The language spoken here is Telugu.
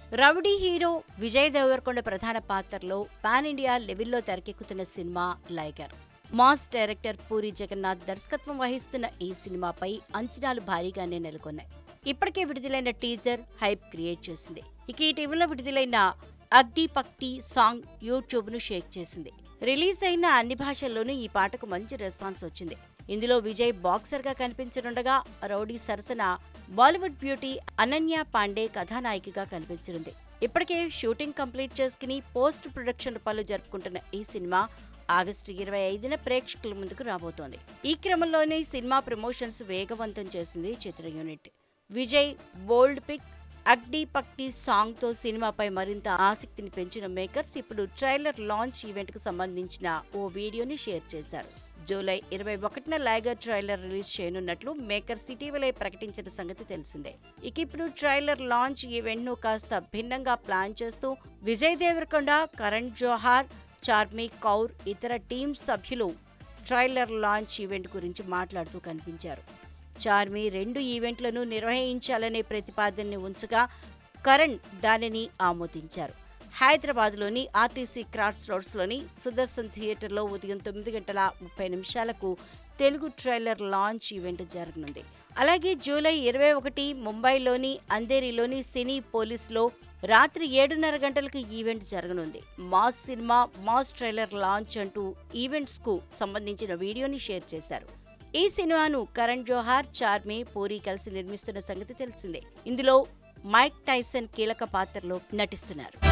రౌడీ హీరో విజయ్ దేవరకొండ ప్రధాన పాత్రలో పాన్ ఇండియా లెవెల్లో తెరకెక్కుతున్న cinema Liger mass director Puri Jagannadh దర్శకత్వం వహిస్తున్న ఈ సినిమాపై అంచనాలు భారీగానే నెలకొన్నాయి ఇప్పటికే విడుదలైన టీజర్ హైప్ క్రియేట్ చేసింది ఇక ఇటీవల విడుదలైన అగ్డి పక్టి సాంగ్ యూట్యూబ్ ను షేక్ చేసింది రిలీజ్ అయిన అన్ని భాషల్లోనూ ఈ పాటకు మంచి రెస్పాన్స్ వచ్చింది ఇందులో విజయ్ బాక్సర్ గా కనిపించనుండగా రౌడీ సరసన బాలీవుడ్ బ్యూటీ అనన్య పాండే కథానాయికగా కనిపించనుంది ఇప్పటికే షూటింగ్ కంప్లీట్ చేసుకుని పోస్ట్ ప్రొడక్షన్ పనులు జరుపుకుంటున్న ఈ సినిమా ఆగస్టు ఇరవై ఐదున ప్రేక్షకుల ముందుకు రాబోతోంది ఈ క్రమంలోనే సినిమా ప్రమోషన్స్ వేగవంతం చేసింది చిత్ర unit Vijay bold pic Akdi Pakdi song తో సినిమాపై మరింత ఆసక్తిని పెంచిన మేకర్స్ ఇప్పుడు ట్రైలర్ లాంచ్ ఈవెంట్ కు సంబంధించిన ఓ వీడియోని షేర్ చేశారు జూలై ఇరవై ఒకటిన లైగర్ ట్రైలర్ రిలీజ్ చేయనున్నట్లు మేకర్స్ ఇటీవలే ప్రకటించిన సంగతి తెలిసిందే ఇక ఇప్పుడు ట్రైలర్ లాంచ్ ఈవెంట్ ను కాస్త భిన్నంగా ప్లాన్ చేస్తూ విజయ్ దేవరకొండ కరణ్ జోహార్ చార్మి కౌర్ ఇతర టీం సభ్యులు ట్రైలర్ లాంచ్ ఈవెంట్ గురించి మాట్లాడుతూ కనిపించారు చార్మి రెండు ఈవెంట్లను నిర్వహించాలనే ప్రతిపాదనని ఉంచగా కరణ్ దానిని ఆమోదించారు హైదరాబాద్లోని ఆర్టీసీ క్రాస్ రోడ్స్లోని సుదర్శన్ థియేటర్లో ఉదయం తొమ్మిది గంటల ముప్పై నిమిషాలకు తెలుగు ట్రైలర్ లాంచ్ ఈవెంట్ జరగనుంది అలాగే జూలై ఇరవై ఒకటి ముంబైలోని అంధేరిలోని సినీ పోలీస్లో రాత్రి ఏడున్నర గంటలకు ఈవెంట్ జరగనుంది mass cinema mass trailer launch అంటూ ఈవెంట్స్ కు సంబంధించిన వీడియోని షేర్ చేశారు ఈ సినిమాను కరణ్ జోహార్ చార్మి పూరి కలిసి నిర్మిస్తున్న సంగతి తెలిసిందే ఇందులో మైక్ టైసన్ కీలక పాత్రలో నటిస్తున్నారు